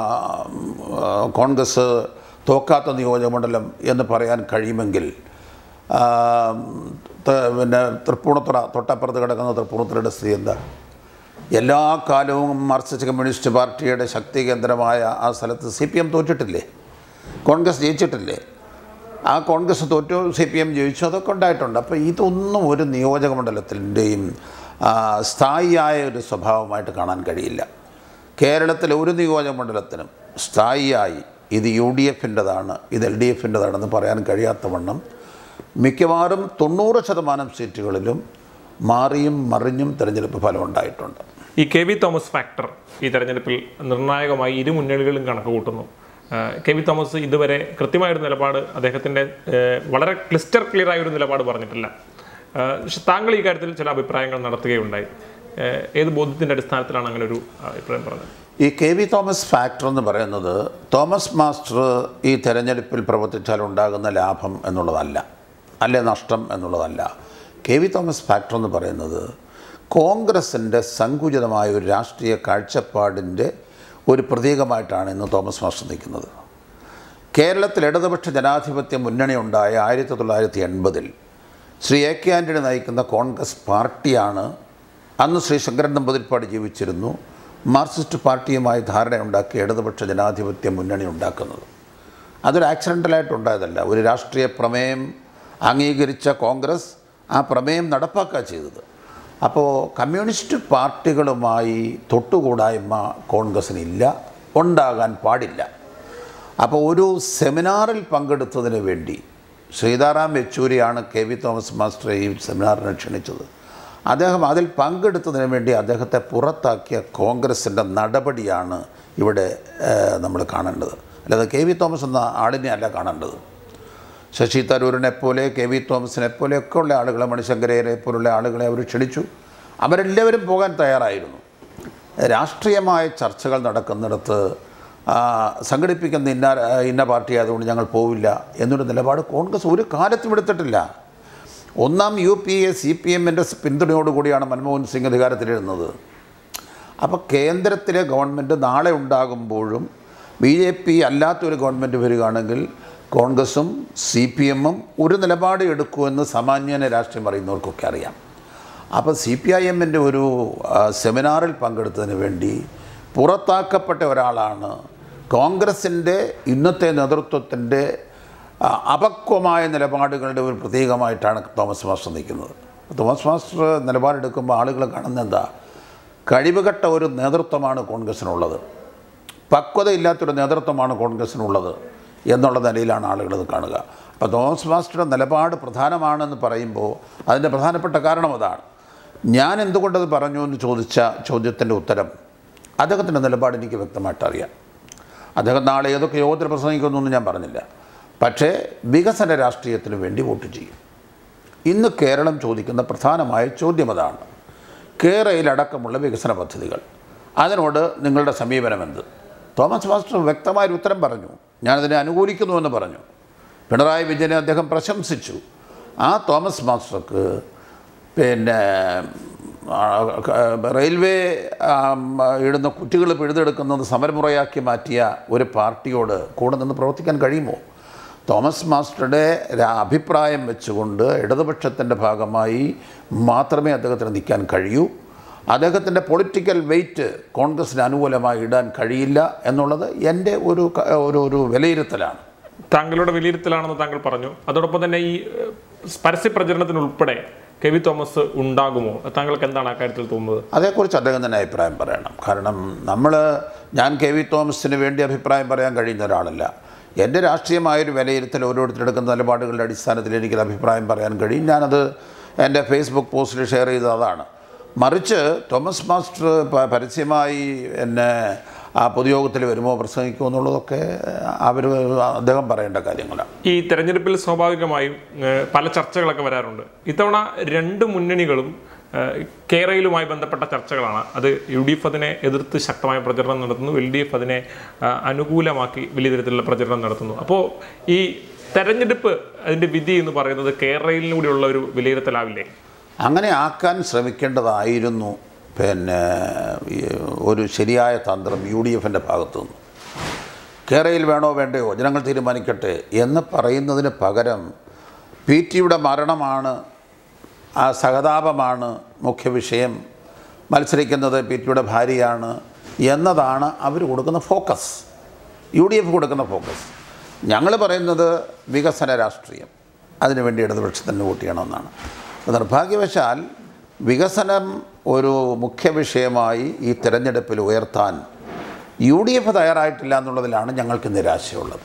ആ, കോൺഗ്രസ് തോക്കാത്ത നിയോജകമണ്ഡലം എന്ന് പറയാൻ കഴിയുമെങ്കിൽ ആ, ത- പിന്നെ തൃപ്പൂണിത്തുറ തൊട്ടപ്പുറത്ത് കിടക്കുന്ന തൃപ്പൂണിത്തുറയുടെ സ്ഥിതി എന്താ എല്ലാ കാലവും മാർക്സിസ്റ്റ് കമ്മ്യൂണിസ്റ്റ് പാർട്ടിയുടെ ശക്തി കേന്ദ്രമായ ആ സ്ഥലത്ത് സി പി എം തോറ്റിട്ടില്ലേ കോൺഗ്രസ് ജയിച്ചിട്ടില്ലേ ആ കോൺഗ്രസ് തോറ്റു സി പി എം ജയിച്ചു അതൊക്കെ ഉണ്ടായിട്ടുണ്ട് അപ്പോൾ ഇതൊന്നും ഒരു നിയോജക മണ്ഡലത്തിൻ്റെയും സ്ഥായിയായ ഒരു സ്വഭാവമായിട്ട് കാണാൻ കഴിയില്ല കേരളത്തിലെ ഒരു നിയോജക മണ്ഡലത്തിനും സ്ഥായിയായി ഇത് യു ഡി എഫിൻ്റെതാണ് ഇത് എൽ ഡി എഫിൻ്റെതാണെന്ന് പറയാൻ കഴിയാത്ത വണ്ണം മിക്കവാറും തൊണ്ണൂറ് ശതമാനം സീറ്റുകളിലും മാറിയും മറിഞ്ഞും തിരഞ്ഞെടുപ്പ് ഫലം ഉണ്ടായിട്ടുണ്ട് ഈ കെ വി തോമസ് ഫാക്ടർ ഈ തെരഞ്ഞെടുപ്പിൽ നിർണായകമായി ഇരു മുന്നണികളും കണക്ക് കൂട്ടുന്നു ഏഹ് കെ വി തോമസ് ഇതുവരെ കൃത്യമായൊരു നിലപാട് അദ്ദേഹത്തിൻ്റെ ഏഹ് വളരെ ക്ലിസ്റ്റർ ക്ലിയർ ആയ ഒരു നിലപാട് പറഞ്ഞിട്ടില്ല ഏഹ് പക്ഷെ താങ്കൾ ഈ കാര്യത്തിൽ ചില അഭിപ്രായങ്ങൾ നടത്തുകയുണ്ടായി ഏഹ് ഏത് ബോധ്യത്തിൻ്റെ അടിസ്ഥാനത്തിലാണ് അങ്ങനെ ഒരു അഭിപ്രായം പറഞ്ഞത് ഈ കെ വി തോമസ് ഫാക്ടർ എന്ന് പറയുന്നത് തോമസ് മാസ്റ്റർ ഈ തെരഞ്ഞെടുപ്പിൽ പ്രവർത്തിച്ചാൽ ഉണ്ടാകുന്ന ലാഭം എന്നുള്ളതല്ല അല്ലെ നഷ്ടം എന്നുള്ളതല്ല കെ വി തോമസ് ഫാക്ടർ എന്ന് പറയുന്നത് കോൺഗ്രസിൻ്റെ സങ്കുചിതമായ ഒരു രാഷ്ട്രീയ കാഴ്ചപ്പാടിൻ്റെ ഒരു പ്രതീകമായിട്ടാണ് ഇന്ന് തോമസ് മാസ്റ്റർ നിൽക്കുന്നത് കേരളത്തിൽ ഇടതുപക്ഷ ജനാധിപത്യ മുന്നണി ഉണ്ടായ ആയിരത്തി തൊള്ളായിരത്തി എൺപതിൽ ശ്രീ എ കെ ആൻ്റണി നയിക്കുന്ന കോൺഗ്രസ് പാർട്ടിയാണ് അന്ന് ശ്രീ ശങ്കരൻ നമ്പൂതിരിപ്പാട് ജീവിച്ചിരുന്നു മാർക്സിസ്റ്റ് പാർട്ടിയുമായി ധാരണയുണ്ടാക്കി ഇടതുപക്ഷ ജനാധിപത്യ മുന്നണി ഉണ്ടാക്കുന്നത് അതൊരു ആക്സിഡൻ്റലായിട്ട് ഉണ്ടായതല്ല ഒരു രാഷ്ട്രീയ പ്രമേയം അംഗീകരിച്ച കോൺഗ്രസ് ആ പ്രമേയം നടപ്പാക്കുക ചെയ്തത് അപ്പോൾ കമ്മ്യൂണിസ്റ്റ് പാർട്ടികളുമായി തൊട്ടുകൂടായ്മ കോൺഗ്രസ്സിനില്ല ഉണ്ടാകാൻ പാടില്ല അപ്പോൾ ഒരു സെമിനാറിൽ പങ്കെടുത്തതിന് വേണ്ടി ശ്രീതാറാം യെച്ചൂരിയാണ് കെ വി തോമസ് മാസ്റ്ററെ ഈ സെമിനാറിന് ക്ഷണിച്ചത് അദ്ദേഹം അതിൽ പങ്കെടുത്തതിന് വേണ്ടി അദ്ദേഹത്തെ പുറത്താക്കിയ കോൺഗ്രസിൻ്റെ നടപടിയാണ് ഇവിടെ നമ്മൾ കാണേണ്ടത് അല്ലാതെ കെ വി തോമസ് എന്ന ആളിനെ അല്ല കാണേണ്ടത് ശശി തരൂരിനെ പോലെ കെ വി തോമസിനെ പോലെയൊക്കെ ഉള്ള ആളുകളെ മണിശങ്കരയെ പോലുള്ള ആളുകളെ അവർ ക്ഷണിച്ചു അവരെല്ലാവരും പോകാൻ തയ്യാറായിരുന്നു രാഷ്ട്രീയമായ ചർച്ചകൾ നടക്കുന്നിടത്ത് ആ, സംഘടിപ്പിക്കുന്ന ഇന്ന ഇന്ന പാർട്ടി ആയതുകൊണ്ട് ഞങ്ങൾ പോവില്ല എന്നൊരു നിലപാട് കോൺഗ്രസ് ഒരു കാലത്തും എടുത്തിട്ടില്ല ഒന്നാം U P A C P എമ്മിൻ്റെ പിന്തുണയോടുകൂടിയാണ് മൻമോഹൻ സിംഗ് അധികാരത്തിലിരുന്നത് അപ്പോൾ കേന്ദ്രത്തിലെ ഗവൺമെൻറ് നാളെ ഉണ്ടാകുമ്പോഴും ബി ജെ പി അല്ലാത്തൊരു ഗവൺമെൻറ് വരികയാണെങ്കിൽ കോൺഗ്രസും സി പി എമ്മും ഒരു നിലപാട് എടുക്കുമെന്ന് സാമാന്യനെ രാഷ്ട്രീയം അറിയുന്നവർക്കൊക്കെ അറിയാം അപ്പോൾ സി പി ഐ എമ്മിൻ്റെ ഒരു ആ, സെമിനാറിൽ പങ്കെടുത്തതിന് വേണ്ടി പുറത്താക്കപ്പെട്ട ഒരാളാണ് കോൺഗ്രസിൻ്റെ ഇന്നത്തെ നേതൃത്വത്തിൻ്റെ ആ, അപക്വമായ നിലപാടുകളുടെ ഒരു പ്രതീകമായിട്ടാണ് തോമസ് മാസ്റ്റർ നിൽക്കുന്നത് തോമസ് മാസ്റ്റർ നിലപാടെടുക്കുമ്പോൾ ആളുകൾ കാണുന്നത് എന്താ കഴിവുകെട്ട ഒരു നേതൃത്വമാണ് കോൺഗ്രസ്സിനുള്ളത് പക്വതയില്ലാത്തൊരു നേതൃത്വമാണ് കോൺഗ്രസ്സിനുള്ളത് എന്നുള്ള നിലയിലാണ് ആളുകൾ ഇത് കാണുക അപ്പോൾ തോമസ് മാസ്റ്ററുടെ നിലപാട് പ്രധാനമാണെന്ന് പറയുമ്പോൾ അതിൻ്റെ പ്രധാനപ്പെട്ട കാരണം അതാണ് ഞാൻ എന്തുകൊണ്ടത് പറഞ്ഞു എന്ന് ചോദിച്ച ചോദ്യത്തിൻ്റെ ഉത്തരം അദ്ദേഹത്തിൻ്റെ നിലപാട് എനിക്ക് വ്യക്തമായിട്ട് അറിയാം അദ്ദേഹം നാളെ ഏതൊക്കെ യോഗത്തിൽ പ്രസംഗിക്കുമെന്നൊന്നും ഞാൻ പറഞ്ഞില്ല പക്ഷേ വികസന രാഷ്ട്രീയത്തിന് വേണ്ടി വോട്ട് ചെയ്യും ഇന്ന് കേരളം ചോദിക്കുന്ന പ്രധാനമായ ചോദ്യം അതാണ് കേരളയിലടക്കമുള്ള വികസന പദ്ധതികൾ അതിനോട് നിങ്ങളുടെ സമീപനം എന്ത് തോമസ് മാസ്റ്റർ വ്യക്തമായൊരു ഉത്തരം പറഞ്ഞു ഞാനതിനെ അനുകൂലിക്കുന്നുവെന്ന് പറഞ്ഞു പിണറായി വിജയനെ അദ്ദേഹം പ്രശംസിച്ചു ആ തോമസ് മാസ്റ്റർക്ക് പിന്നെ ആ, ക- റെയിൽവേ ആം, ഇടുന്ന കുറ്റികൾ പിഴുതെടുക്കുന്നത് സമരമുറയാക്കി മാറ്റിയ ഒരു പാർട്ടിയോട് കൂടെ നിന്ന് പ്രവർത്തിക്കാൻ കഴിയുമോ തോമസ് മാസ്റ്ററുടെ ര- അഭിപ്രായം വെച്ചുകൊണ്ട് ഇടതുപക്ഷത്തിൻ്റെ ഭാഗമായി മാത്രമേ അദ്ദേഹത്തിന് നിൽക്കാൻ കഴിയൂ അദ്ദേഹത്തിൻ്റെ പൊളിറ്റിക്കൽ വെയിറ്റ് കോൺഗ്രസിന് അനുകൂലമായി ഇടാൻ കഴിയില്ല എന്നുള്ളത് എൻ്റെ ഒരു ക- ഒരു ഒരു വിലയിരുത്തലാണ് താങ്കളുടെ വിലയിരുത്തലാണെന്ന് താങ്കൾ പറഞ്ഞു അതോടൊപ്പം തന്നെ ഈ ഏഹ്, പരസ്യ പ്രചരണത്തിനുൾപ്പെടെ കെ വി തോമസ് ഉണ്ടാകുമോ താങ്കൾക്ക് എന്താണ് ആ കാര്യത്തിൽ തോന്നുന്നത് അതേക്കുറിച്ച് അദ്ദേഹം തന്നെ അഭിപ്രായം പറയണം കാരണം നമ്മൾ ഞാൻ കെ വി തോമസിന് വേണ്ടി അഭിപ്രായം പറയാൻ കഴിയുന്ന ഒരാളല്ല എൻ്റെ രാഷ്ട്രീയമായൊരു വിലയിരുത്തൽ ഓരോരുത്തരെടുക്കുന്ന നിലപാടുകളുടെ അടിസ്ഥാനത്തിൽ എനിക്കൊരു അഭിപ്രായം പറയാൻ കഴിയും ഞാനത് എൻ്റെ ഫേസ്ബുക്ക് പോസ്റ്റിൽ ഷെയർ ചെയ്തത് അതാണ് മറിച്ച് തോമസ് മാസ്റ്റർ പ- പരസ്യമായി എന്നെ ആ പൊതുയോഗത്തിൽ വരുമോ പ്രസംഗിക്കുമോ എന്നുള്ളതൊക്കെ അവർ അദ്ദേഹം പറയേണ്ട കാര്യങ്ങളാണ് ഈ തെരഞ്ഞെടുപ്പിൽ സ്വാഭാവികമായും ഏഹ്, പല ചർച്ചകളൊക്കെ വരാറുണ്ട് ഇത്തവണ രണ്ട് മുന്നണികളും ഏഹ്, കേരളയിലുമായി ബന്ധപ്പെട്ട ചർച്ചകളാണ് അത് യു ഡി എഫ് അതിനെ എതിർത്ത് ശക്തമായ പ്രചരണം നടത്തുന്നു എൽ ഡി എഫ് അതിനെ ആ, അനുകൂലമാക്കി വലിയ തരത്തിലുള്ള പ്രചരണം നടത്തുന്നു അപ്പോൾ ഈ തെരഞ്ഞെടുപ്പ് അതിൻ്റെ വിധി എന്ന് പറയുന്നത് കേരളയിലൂടെയുള്ള ഒരു വിലയിരുത്തലാവില്ലേ അങ്ങനെ ആക്കാൻ ശ്രമിക്കേണ്ടതായിരുന്നു പിന്നെ ഈ ഒരു ശരിയായ തന്ത്രം യു ഡി എഫിൻ്റെ ഭാഗത്തു നിന്ന് കേരളയിൽ വേണോ വേണ്ടയോ ജനങ്ങൾ തീരുമാനിക്കട്ടെ എന്ന് പറയുന്നതിന് പകരം പി ടിയുടെ മരണമാണ് ആ സഹതാപമാണ് മുഖ്യ വിഷയം മത്സരിക്കുന്നത് പി ടിയുടെ ഭാര്യയാണ് എന്നതാണ് അവർ കൊടുക്കുന്ന ഫോക്കസ് യു ഡി എഫ് കൊടുക്കുന്ന ഫോക്കസ് ഞങ്ങൾ പറയുന്നത് വികസന രാഷ്ട്രീയം അതിനുവേണ്ടി ഇടതുപക്ഷത്തിന് വോട്ട് ചെയ്യണമെന്നാണ് അപ്പോൾ നിർഭാഗ്യവശാൽ വികസനം ഒരു മുഖ്യ വിഷയമായി ഈ തിരഞ്ഞെടുപ്പിൽ ഉയർത്താൻ യു ഡി എഫ് തയ്യാറായിട്ടില്ല എന്നുള്ളതിലാണ് ഞങ്ങൾക്ക് നിരാശയുള്ളത്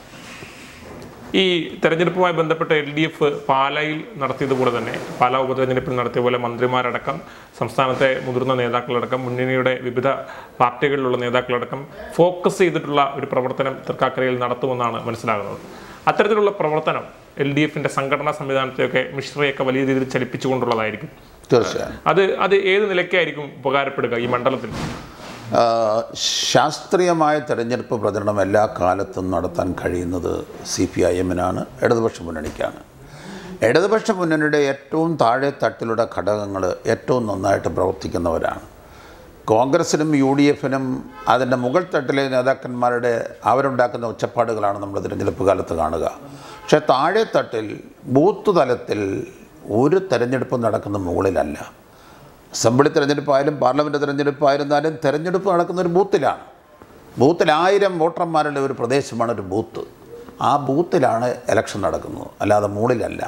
ഈ തെരഞ്ഞെടുപ്പുമായി ബന്ധപ്പെട്ട് എൽ ഡി എഫ് പാലയിൽ നടത്തിയതുപോലെ തന്നെ പാലാ ഉപതെരഞ്ഞെടുപ്പിൽ നടത്തിയ പോലെ മന്ത്രിമാരടക്കം സംസ്ഥാനത്തെ മുതിർന്ന നേതാക്കളടക്കം മുന്നണിയുടെ വിവിധ പാർട്ടികളിലുള്ള നേതാക്കളടക്കം ഫോക്കസ് ചെയ്തിട്ടുള്ള ഒരു പ്രവർത്തനം തൃക്കാക്കരയിൽ നടത്തുമെന്നാണ് മനസ്സിലാകുന്നത് അത്തരത്തിലുള്ള പ്രവർത്തനം എൽ ഡി എഫിന്റെ സംഘടനാ സംവിധാനത്തെയൊക്കെ മിശ്രയൊക്കെ വലിയ രീതിയിൽ ചലിപ്പിച്ചുകൊണ്ടുള്ളതായിരിക്കും തീർച്ചയായും അത് അത് ഏത് നിലയ്ക്കായിരിക്കും ഉപകാരപ്പെടുക ഈ മണ്ഡലത്തിൽ ആ, ശാസ്ത്രീയമായ തെരഞ്ഞെടുപ്പ് പ്രചരണം എല്ലാ കാലത്തും നടത്താൻ കഴിയുന്നത് സി പി ഐ എമ്മിനാണ് ഇടതുപക്ഷ മുന്നണിക്കാണ് ഇടതുപക്ഷ മുന്നണിയുടെ ഏറ്റവും താഴെ തട്ടിലുള്ള ഘടകങ്ങൾ ഏറ്റവും നന്നായിട്ട് പ്രവർത്തിക്കുന്നവരാണ് കോൺഗ്രസിനും യു ഡി എഫിനും അതിൻ്റെ മുകൾ തട്ടിലെ നേതാക്കന്മാരുടെ അവരുണ്ടാക്കുന്ന ഒച്ചപ്പാടുകളാണ് നമ്മൾ തിരഞ്ഞെടുപ്പ് കാലത്ത് കാണുക പക്ഷേ താഴെ തട്ടിൽ ബൂത്ത് തലത്തിൽ ഒരു തെരഞ്ഞെടുപ്പ് നടക്കുന്ന മുകളിലല്ല അസംബ്ലി തിരഞ്ഞെടുപ്പായാലും പാർലമെൻറ്റ് തിരഞ്ഞെടുപ്പായിരുന്നാലും തിരഞ്ഞെടുപ്പ് നടക്കുന്ന ഒരു ബൂത്തിലാണ് ബൂത്തിൽ ആയിരം വോട്ടർമാരുടെ ഒരു പ്രദേശമാണ് ഒരു ബൂത്ത് ആ ബൂത്തിലാണ് ഇലക്ഷൻ നടക്കുന്നത് അല്ലാതെ മുകളിലല്ല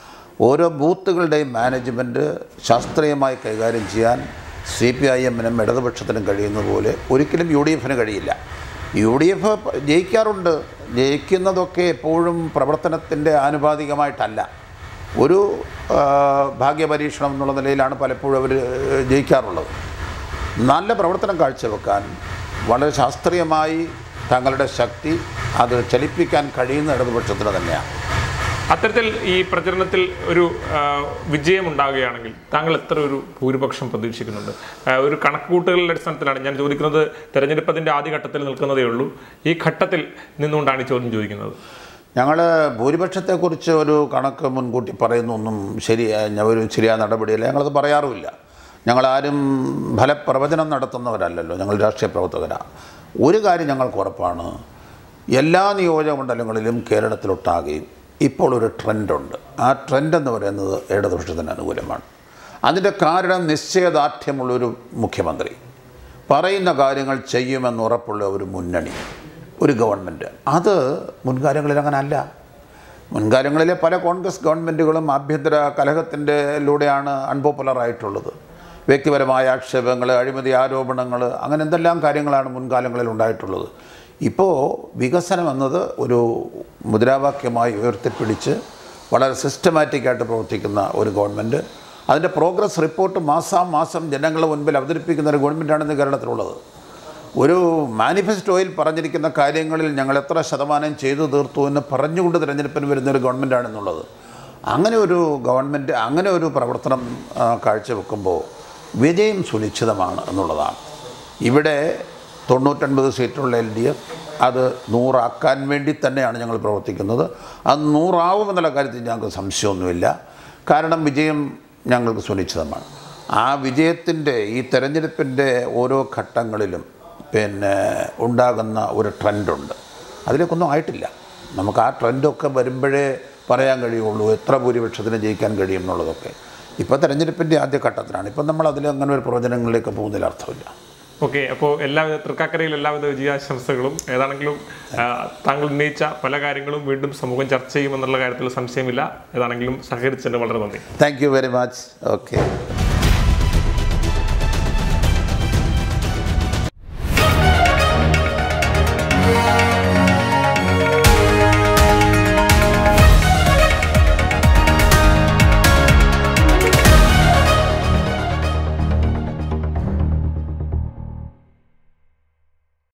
ഓരോ ബൂത്തുകളുടെയും മാനേജ്മെൻറ്റ് ശാസ്ത്രീയമായി കൈകാര്യം ചെയ്യാൻ സി പി ഐ എമ്മിനും ഇടതുപക്ഷത്തിനും കഴിയുന്നത് പോലെ ഒരിക്കലും യു ഡി എഫിന് കഴിയില്ല യു ഡി എഫ് ജയിക്കാറുണ്ട് ജയിക്കുന്നതൊക്കെ എപ്പോഴും പ്രവർത്തനത്തിൻ്റെ ആനുപാതികമായിട്ടല്ല ഒരു ആ, ഭാഗ്യപരീക്ഷണം എന്നുള്ള നിലയിലാണ് പലപ്പോഴും അവർ ജയിക്കാറുള്ളത് നല്ല പ്രവർത്തനം കാഴ്ചവെക്കാൻ വളരെ ശാസ്ത്രീയമായി തങ്ങളുടെ ശക്തി അത് ചലിപ്പിക്കാൻ കഴിയുന്ന ഇടതുപക്ഷത്തിന് തന്നെയാണ് അത്തരത്തിൽ ഈ പ്രചരണത്തിൽ ഒരു ആ, വിജയം ഉണ്ടാകുകയാണെങ്കിൽ താങ്കൾ എത്ര ഒരു ഭൂരിപക്ഷം പ്രതീക്ഷിക്കുന്നുണ്ട് ആ, ഒരു കണക്കുകൂട്ടുകളുടെ അടിസ്ഥാനത്തിലാണ് ഞാൻ ചോദിക്കുന്നത് തെരഞ്ഞെടുപ്പ് അതിൻ്റെ ആദ്യഘട്ടത്തിൽ നിൽക്കുന്നതേ ഉള്ളൂ ഈ ഘട്ടത്തിൽ നിന്നുകൊണ്ടാണ് ഈ ചോദ്യം ചോദിക്കുന്നത് ഞങ്ങൾ ഭൂരിപക്ഷത്തെക്കുറിച്ച് ഒരു കണക്ക് മുൻകൂട്ടി പറയുന്നൊന്നും ശരിയായ ഒരു ശരിയായ നടപടിയല്ല ഞങ്ങളത് പറയാറുമില്ല ഞങ്ങളാരും ഫലപ്രവചനം നടത്തുന്നവരല്ലല്ലോ ഞങ്ങൾ രാഷ്ട്രീയ പ്രവർത്തകരാണ് ഒരു കാര്യം ഞങ്ങൾക്ക് ഉറപ്പാണ് എല്ലാ നിയോജക മണ്ഡലങ്ങളിലും കേരളത്തിലൊട്ടാകെയും ഇപ്പോൾ ഒരു ട്രെൻഡുണ്ട് ആ ട്രെൻഡ് എന്ന് പറയുന്നത് ഇടതുപക്ഷത്തിന് അനുകൂലമാണ് അതിൻ്റെ കാരണം നിശ്ചയദാർഢ്യമുള്ളൊരു മുഖ്യമന്ത്രി പറയുന്ന കാര്യങ്ങൾ ചെയ്യുമെന്ന് ഉറപ്പുള്ള ഒരു മുന്നണി ഒരു ഗവൺമെൻറ് അത് മുൻകാലങ്ങളിൽ അങ്ങനെ അല്ല മുൻകാലങ്ങളിലെ പല കോൺഗ്രസ് ഗവൺമെൻറ്റുകളും ആഭ്യന്തര കലഹത്തിൻ്റെ ലൂടെയാണ് അൺപോപ്പുലർ ആയിട്ടുള്ളത് വ്യക്തിപരമായ ആക്ഷേപങ്ങൾ അഴിമതി ആരോപണങ്ങൾ അങ്ങനെ എന്തെല്ലാം കാര്യങ്ങളാണ് മുൻകാലങ്ങളിൽ ഉണ്ടായിട്ടുള്ളത് ഇപ്പോൾ വികസനം എന്നത് ഒരു മുദ്രാവാക്യമായി ഉയർത്തിപ്പിടിച്ച് വളരെ സിസ്റ്റമാറ്റിക്കായിട്ട് പ്രവർത്തിക്കുന്ന ഒരു ഗവൺമെൻറ് അതിൻ്റെ പ്രോഗ്രസ് റിപ്പോർട്ട് മാസാം മാസം ജനങ്ങളുടെ മുൻപിൽ അവതരിപ്പിക്കുന്ന ഒരു ഗവൺമെൻറ്റാണ് ഇന്ന് കേരളത്തിലുള്ളത് ഒരു മാനിഫെസ്റ്റോയിൽ പറഞ്ഞിരിക്കുന്ന കാര്യങ്ങളിൽ ഞങ്ങൾ എത്ര ശതമാനം ചെയ്തു തീർത്തു എന്ന് പറഞ്ഞുകൊണ്ട് തിരഞ്ഞെടുപ്പിന് വരുന്ന ഒരു ഗവൺമെൻറ്റാണെന്നുള്ളത് അങ്ങനെ ഒരു ഗവൺമെൻറ് അങ്ങനെ ഒരു പ്രവർത്തനം ആ, കാഴ്ചവെക്കുമ്പോൾ വിജയം സുനിശ്ചിതമാണ് എന്നുള്ളതാണ് ഇവിടെ തൊണ്ണൂറ്റൊൻപത് സീറ്റുള്ള എൽ ഡി എഫ് അത് നൂറാക്കാൻ വേണ്ടി തന്നെയാണ് ഞങ്ങൾ പ്രവർത്തിക്കുന്നത് അത് നൂറാവുമെന്നുള്ള കാര്യത്തിൽ ഞങ്ങൾക്ക് സംശയമൊന്നുമില്ല കാരണം വിജയം ഞങ്ങൾക്ക് സുനിശ്ചിതമാണ് ആ വിജയത്തിൻ്റെ ഈ തെരഞ്ഞെടുപ്പിൻ്റെ ഓരോ ഘട്ടങ്ങളിലും പിന്നെ ഉണ്ടാകുന്ന ഒരു ട്രെൻഡുണ്ട് അതിലേക്കൊന്നും ആയിട്ടില്ല നമുക്ക് ആ ട്രെൻഡൊക്കെ വരുമ്പോഴേ പറയാൻ കഴിയുള്ളൂ എത്ര ഭൂരിപക്ഷത്തിന് ജയിക്കാൻ കഴിയും എന്നുള്ളതൊക്കെ ഇപ്പോൾ തെരഞ്ഞെടുപ്പിൻ്റെ ആദ്യ ഘട്ടത്തിലാണ് ഇപ്പം നമ്മൾ അതിൽ അങ്ങനെ ഒരു പ്രവചനങ്ങളിലേക്ക് പോകുന്നതിൽ അർത്ഥമില്ല ഓക്കെ അപ്പോൾ എല്ലാവിധ തൃക്കാക്കരയിൽ എല്ലാവിധ വിജയാശംസകളും ഏതാണെങ്കിലും ആ, താങ്കൾ ഉന്നയിച്ച പല കാര്യങ്ങളും വീണ്ടും സമൂഹം ചർച്ച ചെയ്യുമെന്നുള്ള കാര്യത്തിൽ സംശയമില്ല ഏതാണെങ്കിലും സഹകരിച്ചതിന് വളരെ നന്ദി thank you very much okay